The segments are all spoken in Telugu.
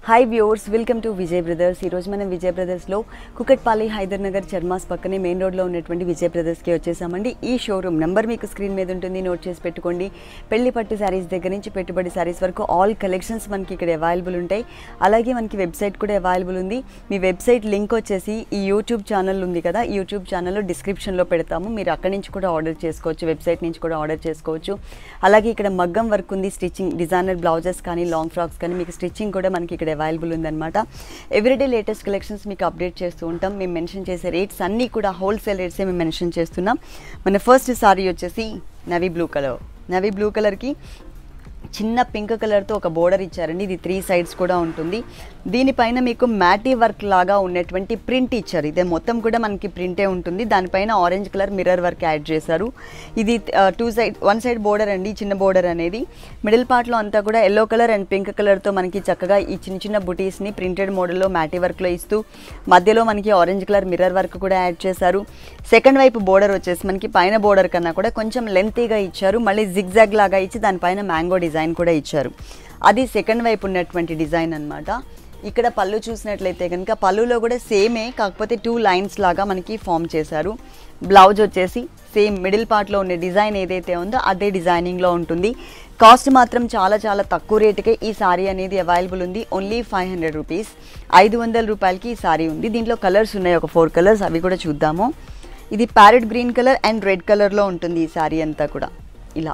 hi viewers welcome to Vijay Brothers ఈరోజు మనం విజయ్ బ్రదర్స్లో కుకట్పల్లి హైదర్ నగర్ చర్మాస్ పక్కనే మెయిన్ రోడ్లో ఉన్నటువంటి విజయ్ బ్రదర్స్కి వచ్చేసామండి ఈ షోరూమ్ నెంబర్ మీకు స్క్రీన్ మీద ఉంటుంది నోట్ చేసి పెట్టుకోండి పెళ్లి పట్టు శారీస్ దగ్గర నుంచి పెట్టుబడి శారీస్ వరకు ఆల్ కలెక్షన్స్ మనకి ఇక్కడ అవైలబుల్ ఉంటాయి అలాగే మనకి వెబ్సైట్ కూడా అవైలబుల్ ఉంది మీ వెబ్సైట్ లింక్ వచ్చేసి ఈ యూట్యూబ్ ఛానల్ ఉంది కదా ఈ యూట్యూబ్ ఛానల్లో డిస్క్రిప్షన్లో పెడతాము మీరు అక్కడి నుంచి కూడా ఆర్డర్ చేసుకోవచ్చు వెబ్సైట్ నుంచి కూడా ఆర్డర్ చేసుకోవచ్చు అలాగే ఇక్కడ మగ్గం వర్క్ ఉంది స్టిచ్చింగ్ డిజైనర్ బ్లౌజెస్ కానీ లాంగ్ ఫ్రాక్స్ కానీ మీకు స్టిచ్చింగ్ కూడా మనకి ఇక్కడ అవైలబుల్ ఉందన్నమాట ఎవ్రీడే లేటెస్ట్ కలెక్షన్స్ మీకు అప్డేట్ చేస్తూ ఉంటాం మేము మెన్షన్ చేసే రేట్స్ అన్నీ కూడా హోల్సేల్ రేట్సే మేము మెన్షన్ చేస్తున్నాం మన ఫస్ట్ సారీ వచ్చేసి navy blue colour navy blue కలర్కి చిన్న పింక్ కలర్తో ఒక బోర్డర్ ఇచ్చారండి ఇది త్రీ సైడ్స్ కూడా ఉంటుంది దీనిపైన మీకు మ్యాటీ వర్క్ లాగా ఉన్నటువంటి ప్రింట్ ఇచ్చారు ఇదే మొత్తం కూడా మనకి ప్రింటే ఉంటుంది దానిపైన orange colour mirror work add చేశారు ఇది two side one side border అండి చిన్న బోర్డర్ అనేది మిడిల్ పార్ట్లో అంతా కూడా ఎల్లో కలర్ అండ్ పింక్ కలర్తో మనకి చక్కగా ఈ చిన్న చిన్న బుటీస్ని ప్రింటెడ్ మోడల్లో మ్యాటీ వర్క్లో ఇస్తూ మధ్యలో మనకి ఆరెంజ్ కలర్ మిర్రర్ వర్క్ కూడా యాడ్ చేశారు సెకండ్ వైపు బోర్డర్ వచ్చేసి మనకి పైన బోర్డర్ కన్నా కూడా కొంచెం లెంతీగా ఇచ్చారు మళ్ళీ జిగ్జాగ్ లాగా ఇచ్చి దానిపైన మ్యాంగో డిజైన్ కూడా ఇచ్చారు అది సెకండ్ వైపు ఉన్నటువంటి డిజైన్ అన్నమాట ఇక్కడ పళ్ళు చూసినట్లయితే కనుక పళ్ళులో కూడా సేమే కాకపోతే టూ లైన్స్ లాగా మనకి ఫామ్ చేశారు బ్లౌజ్ వచ్చేసి సేమ్ మిడిల్ పార్ట్లో ఉండే డిజైన్ ఏదైతే ఉందో అదే డిజైనింగ్లో ఉంటుంది కాస్ట్ మాత్రం చాలా చాలా తక్కువ రేటుకే ఈ సారీ అనేది అవైలబుల్ ఉంది ఓన్లీ ఫైవ్ హండ్రెడ్ రూపీస్ ఐదు వందల రూపాయలకి ఈ సారీ ఉంది దీంట్లో కలర్స్ ఉన్నాయి ఒక ఫోర్ కలర్స్ అవి కూడా చూద్దాము ఇది parrot green colour and red కలర్లో ఉంటుంది ఈ సారీ అంతా కూడా ఇలా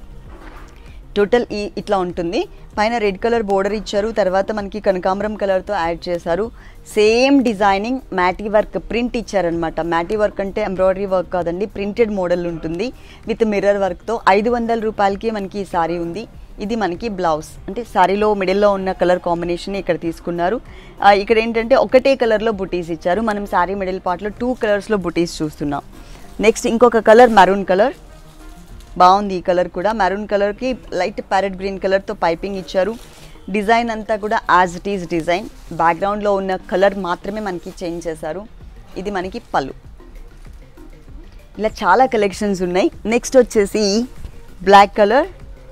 టోటల్ ఈ ఇట్లా ఉంటుంది పైన రెడ్ కలర్ బోర్డర్ ఇచ్చారు తర్వాత మనకి కనకాంబరం కలర్తో యాడ్ చేశారు same designing matty work print ఇచ్చారనమాట మ్యాటీ వర్క్ అంటే ఎంబ్రాయిడరీ వర్క్ కాదండి ప్రింటెడ్ మోడల్ ఉంటుంది విత్ మిర్రర్ వర్క్తో ఐదు వందల రూపాయలకి మనకి ఈ సారీ ఉంది ఇది మనకి బ్లౌజ్ అంటే సారీలో మిడిల్లో ఉన్న కలర్ కాంబినేషన్ ఇక్కడ తీసుకున్నారు ఆ, ఇక్కడ ఏంటంటే ఒకటే కలర్లో బుటీస్ ఇచ్చారు మనం సారీ మిడిల్ పార్ట్లో టూ కలర్స్లో బుటీస్ చూస్తున్నాం నెక్స్ట్ ఇంకొక కలర్ మరూన్ కలర్ బాగుంది ఈ కలర్ కూడా మెరూన్ కలర్కి లైట్ ప్యారెట్ గ్రీన్ కలర్తో పైపింగ్ ఇచ్చారు డిజైన్ అంతా కూడా యాజ్ ఇట్ ఈజ్ డిజైన్ బ్యాక్గ్రౌండ్లో ఉన్న కలర్ మాత్రమే మనకి చేంజ్ చేశారు ఇది మనకి పళ్ళు ఇలా చాలా కలెక్షన్స్ ఉన్నాయి నెక్స్ట్ వచ్చేసి బ్లాక్ కలర్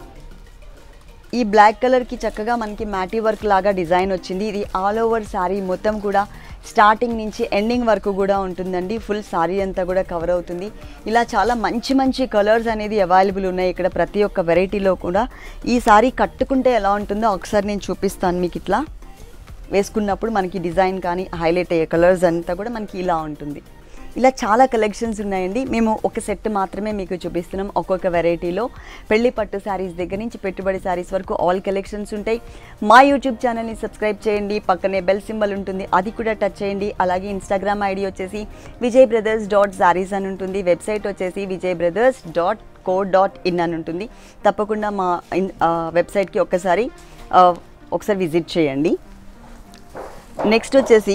ఈ బ్లాక్ కలర్కి చక్కగా మనకి మ్యాటీ వర్క్ లాగా డిజైన్ వచ్చింది ఇది ఆల్ ఓవర్ శారీ మొత్తం కూడా స్టార్టింగ్ నుంచి ఎండింగ్ వరకు కూడా ఉంటుందండి ఫుల్ శారీ అంతా కూడా కవర్ అవుతుంది ఇలా చాలా మంచి మంచి కలర్స్ అనేది అవైలబుల్ ఉన్నాయి ఇక్కడ ప్రతి ఒక్క వెరైటీలో కూడా ఈ శారీ కట్టుకుంటే ఎలా ఉంటుందో ఒకసారి నేను చూపిస్తాను మీకు ఇట్లా వేసుకున్నప్పుడు మనకి డిజైన్ కానీ హైలైట్ అయ్యే కలర్స్ అంతా కూడా మనకి ఇలా ఉంటుంది ఇలా చాలా కలెక్షన్స్ ఉన్నాయండి మేము ఒక సెట్ మాత్రమే మీకు చూపిస్తున్నాం ఒక్కొక్క వెరైటీలో పెళ్లి పట్టు శారీస్ దగ్గర నుంచి పెట్టుబడి శారీస్ వరకు ఆల్ కలెక్షన్స్ ఉంటాయి మా యూట్యూబ్ ఛానల్ని సబ్స్క్రైబ్ చేయండి పక్కనే బెల్ సింబల్ ఉంటుంది అది కూడా టచ్ చేయండి అలాగే ఇన్స్టాగ్రామ్ ఐడి వచ్చేసి విజయ్ బ్రదర్స్ డాట్ శారీస్ అని ఉంటుంది వెబ్సైట్ వచ్చేసి Vijay Brothers dot co dot in అని ఉంటుంది తప్పకుండా మా ఇన్- ఆ, వెబ్సైట్కి ఒక్కసారి ఆ, ఒకసారి విజిట్ చేయండి నెక్స్ట్ వచ్చేసి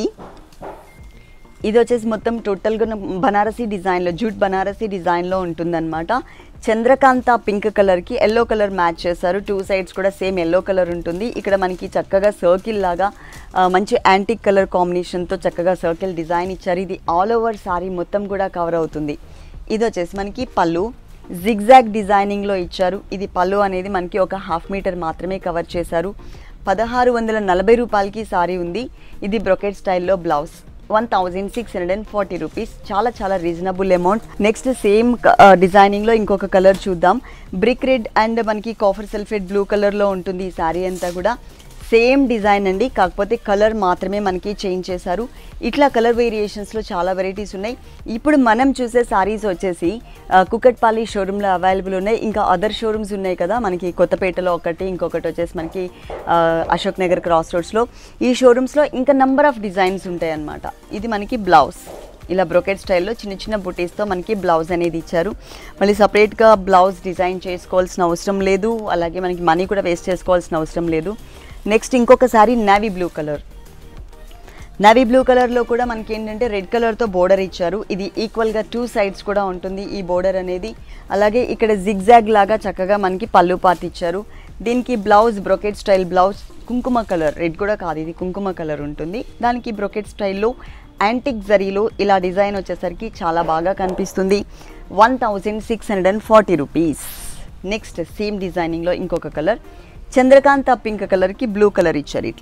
ఇది వచ్చేసి మొత్తం టోటల్గా బనారసీ డిజైన్లో జూట్ బనారసీ డిజైన్లో ఉంటుందన్నమాట చంద్రకాంత పింక్ కలర్కి ఎల్లో కలర్ మ్యాచ్ చేశారు టూ సైడ్స్ కూడా సేమ్ ఎల్లో కలర్ ఉంటుంది ఇక్కడ మనకి చక్కగా సర్కిల్ లాగా ఆ, మంచి యాంటిక్ కలర్ కాంబినేషన్తో చక్కగా సర్కిల్ డిజైన్ ఇచ్చారు ఇది ఆల్ ఓవర్ సారీ మొత్తం కూడా కవర్ అవుతుంది ఇది వచ్చేసి మనకి పళ్ళు జిగ్జాగ్ డిజైనింగ్లో ఇచ్చారు ఇది పళ్ళు అనేది మనకి ఒక హాఫ్ మీటర్ మాత్రమే కవర్ చేశారు పదహారు వందల నలభై రూపాయలకి సారీ ఉంది ఇది బ్రొకెట్ స్టైల్లో blouse one thousand six hundred and forty rupees చాలా చాలా రీజనబుల్ అమౌంట్ నెక్స్ట్ సేమ్ డిజైనింగ్లో ఇంకొక కలర్ చూద్దాం బ్రిక్ రెడ్ అండ్ మనకి కాఫర్ సల్ఫేట్ బ్లూ కలర్లో ఉంటుంది ఈ శారీ అంతా కూడా సేమ్ డిజైన్ అండి కాకపోతే కలర్ మాత్రమే మనకి చేంజ్ చేశారు ఇట్లా కలర్ వేరియేషన్స్లో చాలా వెరైటీస్ ఉన్నాయి ఇప్పుడు మనం చూసే సారీస్ వచ్చేసి ఆ, కుకట్పల్లి షోరూంలో అవైలబుల్ ఉన్నాయి ఇంకా అదర్ షోరూమ్స్ ఉన్నాయి కదా మనకి కొత్తపేటలో ఒకటి ఇంకొకటి వచ్చేసి మనకి ఆ, అశోక్ నగర్ క్రాస్ రోడ్స్లో ఈ షోరూమ్స్లో ఇంకా నెంబర్ ఆఫ్ డిజైన్స్ ఉంటాయి అన్నమాట ఇది మనకి బ్లౌజ్ ఇలా బ్రొకెట్ స్టైల్లో చిన్న చిన్న బుటీస్తో మనకి బ్లౌజ్ అనేది ఇచ్చారు మళ్ళీ సపరేట్గా బ్లౌజ్ డిజైన్ చేసుకోవాల్సిన అవసరం లేదు అలాగే మనకి మనీ కూడా వేస్ట్ చేసుకోవాల్సిన అవసరం లేదు నెక్స్ట్ ఇంకొక sari navy blue colour navy blue కలర్లో కూడా మనకి ఏంటంటే రెడ్ కలర్తో బోర్డర్ ఇచ్చారు ఇది ఈక్వల్గా టూ సైడ్స్ కూడా ఉంటుంది ఈ బోర్డర్ అనేది అలాగే ఇక్కడ జిగ్జాగ్ లాగా చక్కగా మనకి పళ్ళు పార్ట్ ఇచ్చారు దీనికి బ్లౌజ్ బ్రొకెట్ స్టైల్ బ్లౌజ్ కుంకుమ కలర్ రెడ్ కూడా కాదు ఇది కుంకుమ కలర్ ఉంటుంది దానికి బ్రొకెట్ స్టైల్లో యాంటిక్ జరీలో ఇలా డిజైన్ వచ్చేసరికి చాలా బాగా కనిపిస్తుంది one thousand six hundred and forty rupees next same డిజైనింగ్లో ఇంకొక కలర్ చంద్రకాంత పింక్ కలర్కి బ్లూ కలర్ ఇచ్చారు ఇట్లా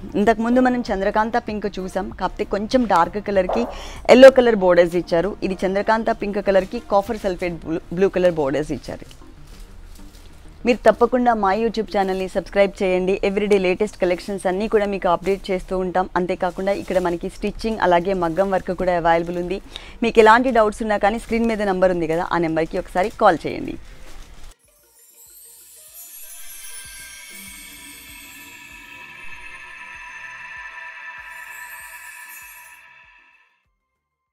ఇంతకుముందు మనం చంద్రకాంత పింక్ చూసాం కాకపోతే కొంచెం డార్క్ కలర్కి ఎల్లో కలర్ బోర్డర్స్ ఇచ్చారు ఇది చంద్రకాంత పింక్ కలర్కి copper sulphate blue blue colour borders ఇచ్చారు మీరు తప్పకుండా మా యూట్యూబ్ ఛానల్ని సబ్స్క్రైబ్ చేయండి ఎవ్రీడే లేటెస్ట్ కలెక్షన్స్ అన్నీ కూడా మీకు అప్డేట్ చేస్తూ ఉంటాం అంతేకాకుండా ఇక్కడ మనకి స్టిచ్చింగ్ అలాగే మగ్గం వర్క్ కూడా అవైలబుల్ ఉంది మీకు ఎలాంటి డౌట్స్ ఉన్నా కానీ స్క్రీన్ మీద నెంబర్ ఉంది కదా ఆ నెంబర్కి ఒకసారి కాల్ చేయండి